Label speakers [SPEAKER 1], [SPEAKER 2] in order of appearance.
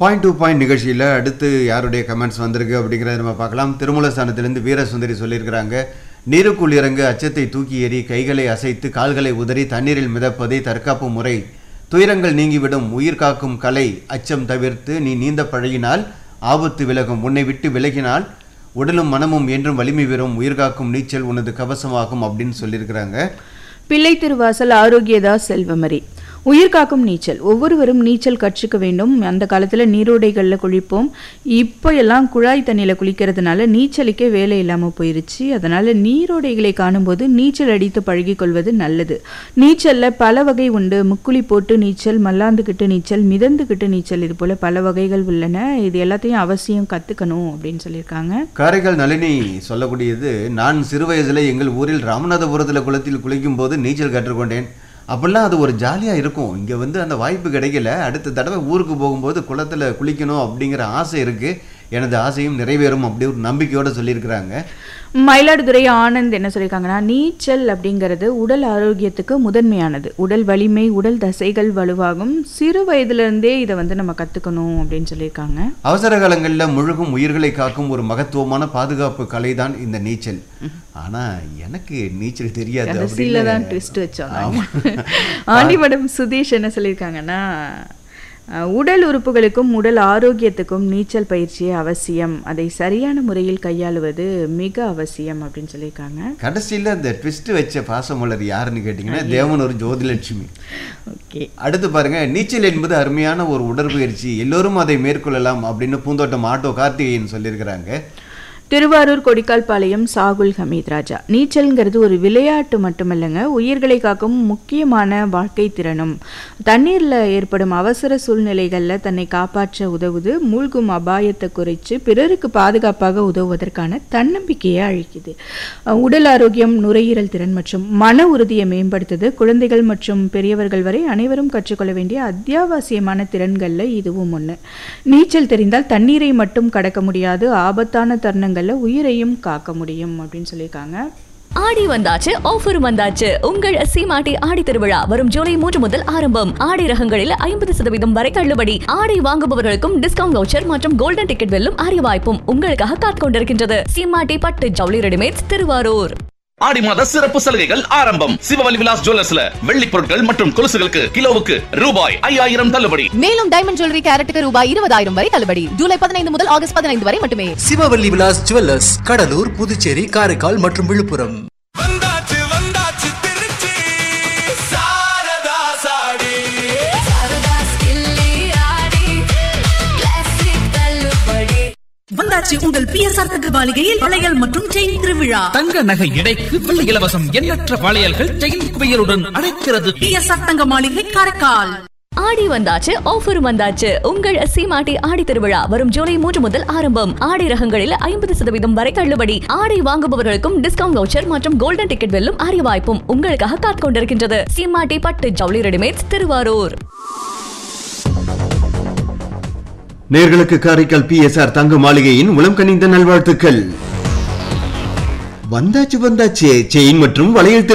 [SPEAKER 1] point to point நிகழ்ச்சியில் அடுத்து யாருடைய கமெண்ட்ஸ் வந்திருக்கு அப்படிங்கிறத நம்ம பார்க்கலாம் திருமூலஸ்தானத்திலிருந்து வீரசுந்தரி சொல்லியிருக்கிறாங்க நீருக்குள் இறங்க அச்சத்தை தூக்கி எறி கைகளை அசைத்து கால்களை உதறி தண்ணீரில் மிதப்பதே தற்காப்பு முறை துயரங்கள் நீங்கிவிடும் உயிர் காக்கும் கலை அச்சம் தவிர்த்து நீ நீந்த பழகினால் ஆபத்து விலகும் உன்னை விட்டு விலகினால் உடலும் மனமும் என்றும் வலிமை பெறும் உயிர் காக்கும் நீச்சல் உனது கவசமாகும் அப்படின்னு சொல்லியிருக்கிறாங்க
[SPEAKER 2] பிள்ளை திருவாசல் ஆரோக்கியதா செல்வமரி உயிர் காக்கும் நீச்சல் ஒவ்வொருவரும் நீச்சல் கற்றுக்க வேண்டும் அந்த காலத்துல நீரோடைகள்ல குளிப்போம் இப்போ எல்லாம் குழாய் தண்ணியில குளிக்கிறதுனால நீச்சலுக்கே வேலை இல்லாம போயிருச்சு அதனால நீரோடைகளை காணும்போது நீச்சல் அடித்து பழகிக் கொள்வது நல்லது நீச்சல்ல பல வகை உண்டு முக்குழி போட்டு நீச்சல் மல்லாந்துக்கிட்டு நீச்சல் மிதந்துக்கிட்டு நீச்சல் இது போல பல வகைகள் உள்ளன இது எல்லாத்தையும் அவசியம் கத்துக்கணும் அப்படின்னு சொல்லியிருக்காங்க
[SPEAKER 1] காரைக்கால் நளினி சொல்லக்கூடியது நான் சிறு வயதில் எங்கள் ஊரில் ராமநாதபுரத்தில் குளத்தில் குளிக்கும் போது நீச்சல் கற்றுக்கொண்டேன் அப்பெல்லாம் அது ஒரு ஜாலியாக இருக்கும் இங்கே வந்து அந்த வாய்ப்பு கிடைக்கல அடுத்த தடவை ஊருக்கு போகும்போது குளத்தில் குளிக்கணும் அப்படிங்கிற ஆசை இருக்குது எனது ஆசையும் நிறைவேறும் அப்படி ஒரு நம்பிக்கையோடு சொல்லியிருக்கிறாங்க
[SPEAKER 2] மயிலாடுதுறை ஆனந்த் என்ன சொல்லியிருக்காங்கன்னா நீச்சல் அப்படிங்கிறது உடல் ஆரோக்கியத்துக்கு முதன்மையானது உடல் வலிமை உடல் தசைகள் வலுவாகும் சிறு வயதிலிருந்தே இதை வந்து நம்ம கத்துக்கணும் அப்படின்னு சொல்லியிருக்காங்க
[SPEAKER 1] அவசர காலங்களில் முழுகும் உயிர்களை காக்கும் ஒரு மகத்துவமான பாதுகாப்பு கலை தான் இந்த நீச்சல் ஆனால் எனக்கு நீச்சல் தெரியாது
[SPEAKER 2] கடைசியில தான்
[SPEAKER 1] அப்படின்னு
[SPEAKER 2] ட்விஸ்ட் வச்சோம் ஆண்டிமடம் சுதீஷ் என்ன சொல்லியிருக்காங்கன்னா அஹ், உடல் உறுப்புகளுக்கும் உடல் ஆரோக்கியத்துக்கும் நீச்சல் பயிற்சி அவசியம் அதை சரியான முறையில் கையாளுவது மிக அவசியம் அப்படின்னு சொல்லியிருக்காங்க
[SPEAKER 1] கடைசியில் அந்த ட்விஸ்ட் வச்ச பாசமலர் யாருன்னு கேட்டிங்கன்னா தேவனூர் ஜோதிலட்சுமி
[SPEAKER 2] ஓகே
[SPEAKER 1] அடுத்து பாருங்க நீச்சல் என்பது அருமையான ஒரு உடற்பயிற்சி எல்லோரும் அதை மேற்கொள்ளலாம் அப்படின்னு பூந்தோட்டம் ஆட்டோ கார்த்திகேயன் சொல்லியிருக்கிறாங்க
[SPEAKER 2] திருவாரூர் கொடிக்கால்பாளையம் சாகுல் ஹமீத் ராஜா நீச்சல்ங்கிறது ஒரு விளையாட்டு மட்டுமல்லங்க உயிர்களை காக்கும் முக்கியமான வாழ்க்கை திறனும் தண்ணீரில் ஏற்படும் அவசர சூழ்நிலைகளில் தன்னை காப்பாற்ற உதவுது மூழ்கும் அபாயத்தை குறைச்சு பிறருக்கு பாதுகாப்பாக உதவுவதற்கான தன்னம்பிக்கையை அழிக்குது அஹ் உடல் ஆரோக்கியம் நுரையீரல் திறன் மற்றும் மன உறுதியை மேம்படுத்துது குழந்தைகள் மற்றும் பெரியவர்கள் வரை அனைவரும் கற்றுக்கொள்ள வேண்டிய அத்தியாவசியமான திறன்களில் இதுவும் ஒன்று நீச்சல் தெரிந்தால் தண்ணீரை மட்டும் கடக்க முடியாது ஆபத்தான தருணங்களில் உயிரையும் காக்க முடியும் அப்படின்னு சொல்லியிருக்காங்க
[SPEAKER 3] ஆடி வந்தாச்சு ஆஃபர் வந்தாச்சு உங்கள் சீமாட்டி ஆடி திருவிழா வரும் ஜூலை மூன்று முதல் ஆரம்பம் ஆடை ரகங்களில் ஐம்பது சதவீதம் வரை தள்ளுபடி ஆடை வாங்குபவர்களுக்கும் டிஸ்கவுண்ட் வவுச்சர் மற்றும் கோல்டன் டிக்கெட் வெல்லும் அரிய வாய்ப்பும் உங்களுக்காக காத்துக் கொண்டிருக்கின்றது சீமாட்டி பட்டு ஜவுளி ரெடிமேட்ஸ் திருவாரூர்
[SPEAKER 4] ஆடி மாத சிறப்பு சலுகைகள் ஆரம்பம் சிவவலி விலாஸ் ஜுவல்லர்ஸ்ல வெள்ளி பொருட்கள் மற்றும் கொலுசுகளுக்கு கிலோவுக்கு ரூபாய் ஐயாயிரம் தள்ளுபடி
[SPEAKER 5] மேலும் டைமண்ட் ஜுவல்லரி கேரட்டுக்கு ரூபாய் இருபதாயிரம் வரை தள்ளுபடி ஜூலை பதினைந்து முதல் ஆகஸ்ட் பதினைந்து வரை மட்டுமே
[SPEAKER 6] சிவவல்லி விலாஸ் ஜுவல்லர்ஸ் கடலூர் புதுச்சேரி காரைக்கால் மற்றும் விழுப்புரம்
[SPEAKER 7] வந்தாச்சு வந்தாச்சு திருச்சி சாரதா சாடி
[SPEAKER 8] வந்தாச்சு உங்கள் பிஎஸ்ஆர் தகவலிகையில் வளையல் மற்றும் செயின் திருவிழா
[SPEAKER 9] தங்க நகை எடைக்கு வெள்ளி இலவசம் எண்ணற்ற வளையல்கள் செயின் குவியலுடன் அழைக்கிறது
[SPEAKER 8] பிஎஸ்ஆர் தங்க மாளிகை காரைக்கால்
[SPEAKER 3] ஆடி வந்தாச்சு ஆஃபர் வந்தாச்சு உங்கள் சீமாட்டி ஆடி திருவிழா வரும் ஜூலை மூன்று முதல் ஆரம்பம் ஆடை ரகங்களில் ஐம்பது சதவீதம் வரை தள்ளுபடி ஆடை வாங்குபவர்களுக்கும் டிஸ்கவுண்ட் வவுச்சர் மற்றும் கோல்டன் டிக்கெட் வெல்லும் அரிய வாய்ப்பும் உங்களுக்காக காத்துக் கொண்டிருக்கின்றது சீமாட்டி பட்டு ஜவுளி ரெடிமேட்ஸ் திருவாரூர்
[SPEAKER 1] நேர்களுக்கு காரைக்கால் பிஎஸ்ஆர் தங்க மாளிகையின் உளம் கனிந்த நல்வாழ்த்துக்கள் வந்தாச்சு வந்தாச்சு செயின் மற்றும் வளையல்